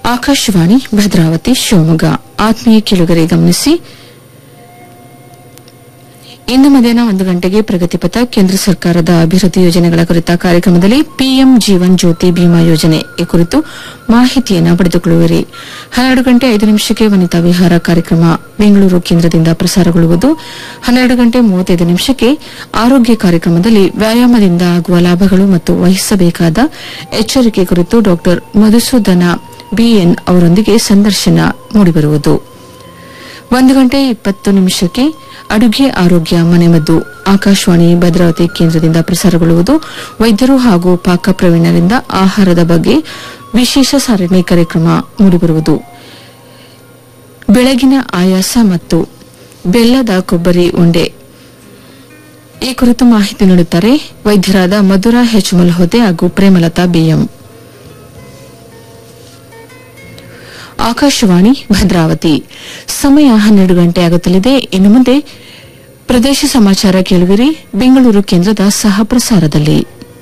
ಆಕಾಶವಾಣಿ ಭದ್ರಾವತಿ ಶಿವಮೊಗ್ಗ ಆತ್ಮೀಯ ಕೇಳುಗರೆ ಗಮನಿಸಿ ಇಂದು ಮಧ್ಯಾಹ್ನ ಒಂದು ಗಂಟೆಗೆ ಪ್ರಗತಿಪಥ ಕೇಂದ್ರ ಸರ್ಕಾರದ ಅಭಿವೃದ್ಧಿ ಯೋಜನೆಗಳ ಕುರಿತ ಕಾರ್ಯಕ್ರಮದಲ್ಲಿ ಪಿಎಂ ಜೀವನ್ ಜ್ಯೋತಿ ಬಿಮಾ ಯೋಜನೆ ಈ ಕುರಿತು ಮಾಹಿತಿಯನ್ನು ಪಡೆದುಕೊಳ್ಳುವಿರಿ ಹನ್ನೆರಡು ಗಂಟೆ ಐದು ನಿಮಿಷಕ್ಕೆ ವನಿತಾ ವಿಹಾರ ಕಾರ್ಯಕ್ರಮ ಬೆಂಗಳೂರು ಕೇಂದ್ರದಿಂದ ಪ್ರಸಾರಗೊಳ್ಳುವುದು ಹನ್ನೆರಡು ಗಂಟೆ ಮೂವತ್ತೈದು ನಿಮಿಷಕ್ಕೆ ಆರೋಗ್ಯ ಕಾರ್ಯಕ್ರಮದಲ್ಲಿ ವ್ಯಾಯಾಮದಿಂದ ಆಗುವ ಲಾಭಗಳು ಮತ್ತು ವಹಿಸಬೇಕಾದ ಎಚ್ಚರಿಕೆ ಕುರಿತು ಡಾ ಮಧುಸೂದನ ಬಿಎನ್ ಅವರೊಂದಿಗೆ ಸಂದರ್ಶನ ಮೂಡಿಬರುವುದು ಒಂದು ಗಂಟೆ ಇಪ್ಪತ್ತು ನಿಮಿಷಕ್ಕೆ ಅಡುಗೆ ಆರೋಗ್ಯ ಮನೆಮದ್ದು ಆಕಾಶವಾಣಿ ಭದ್ರಾವತಿ ಕೇಂದ್ರದಿಂದ ಪ್ರಸಾರಗೊಳ್ಳುವುದು ವೈದ್ಯರು ಹಾಗೂ ಪಾಕ ಪ್ರವೀಣರಿಂದ ಆಹಾರದ ಬಗ್ಗೆ ವಿಶೇಷ ಸಾರಣೆ ಕಾರ್ಯಕ್ರಮ ಮೂಡಿಬರುವುದು ಬೆಳಗಿನ ಆಯಾಸ ಮತ್ತು ಬೆಲ್ಲದ ಕೊಬ್ಬರಿ ಉಂಡೆ ಈ ಕುರಿತು ಮಾಹಿತಿ ನೀಡುತ್ತಾರೆ ವೈದ್ಯರಾದ ಮಧುರಾ ಹೆಚ್ ಮಲ್ಹೋದೆ ಹಾಗೂ ಪ್ರೇಮಲತಾ ಬಿಎಂ ಆಕಾಶವಾಣಿ ಭದ್ರಾವತಿ ಸಮಯ ಹನ್ನೆರಡು ಗಂಟೆ ಆಗುತ್ತಲಿದೆ ಇನ್ನು ಮುಂದೆ ಪ್ರದೇಶ ಸಮಾಚಾರ ಕೇಳುವಿರಿ ಬೆಂಗಳೂರು ಕೇಂದ್ರದ ಸಹ ಪ್ರಸಾರದಲ್ಲಿ